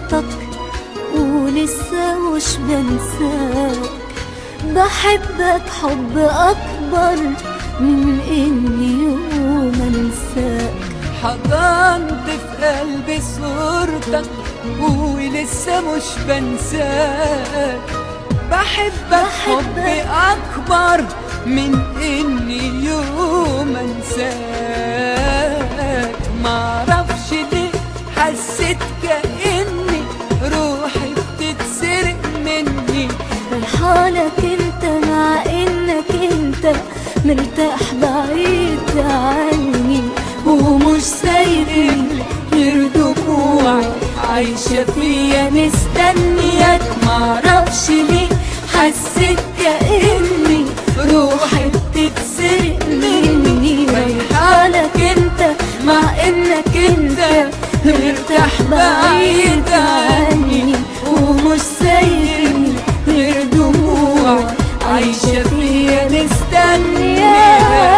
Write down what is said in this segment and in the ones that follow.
صورتك ولسه مش بنساك بحبك حب أكبر من إني يوم أنساك حضنت في قلبي صورتك ولسه مش بنساك بحبك حب أكبر من إني يوم أنساك معرفش ليه حسيت كأني روحي بتتسرق مني فرحانك انت مع انك انت مرتاح بعيد عني ومش سايبني غير دموعي عايشة فيا مستنياك معرفش ليه حسيت كأني روحي بتتسرق مني فرحانك انت مع انك انت مرتاح بعيد عني ومش سايبني غير دموع عايشة فيا مستنياك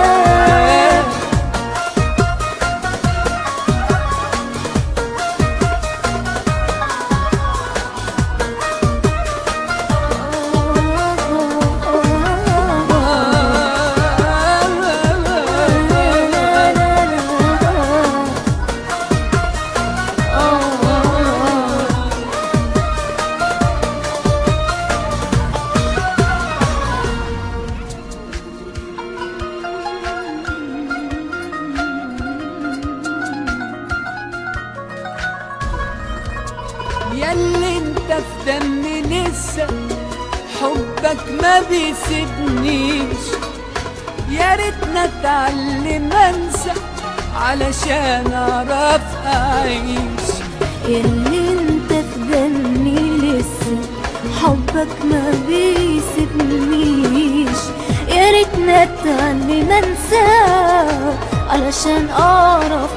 ياللي انت في دمي لسه حبك ما بيسيبنيش يا ريتنا اتعلم انسى علشان اعرف اعيش ياللي انت في دمي لسه حبك ما بيسيبنيش يا ريتنا اتعلم انساه علشان اعرف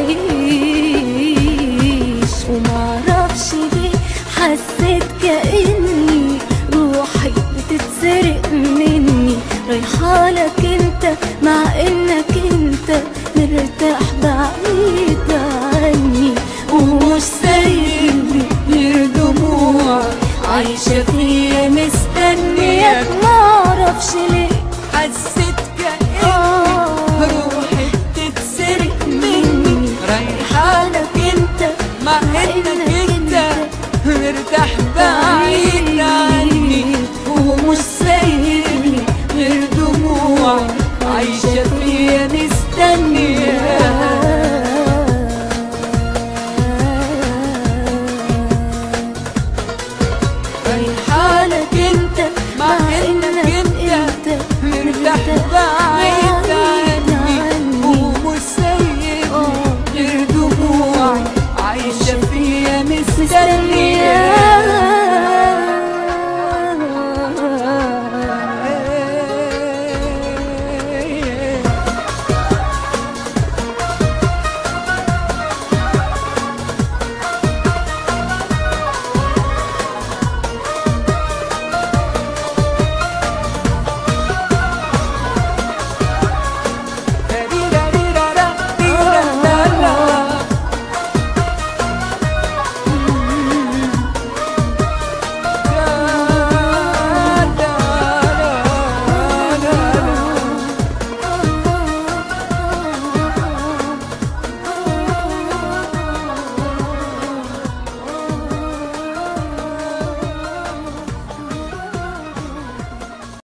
اعيش ومعرفش ليه حسيت كاني روحي بتتسرق مني رايحالك انت مع انك انت مرتاح بعيد عني ومش سايبني غير دموع عايشة فيا مستنياك معرفش ليه حسيت كأني آه روحي بتتسرق مني رايحالك انت مع انك انت مرتاح بعيد عني ومش سايبني غير دموع عايشة فيا مستنياك رايحالك انت مع انك انت مرتاح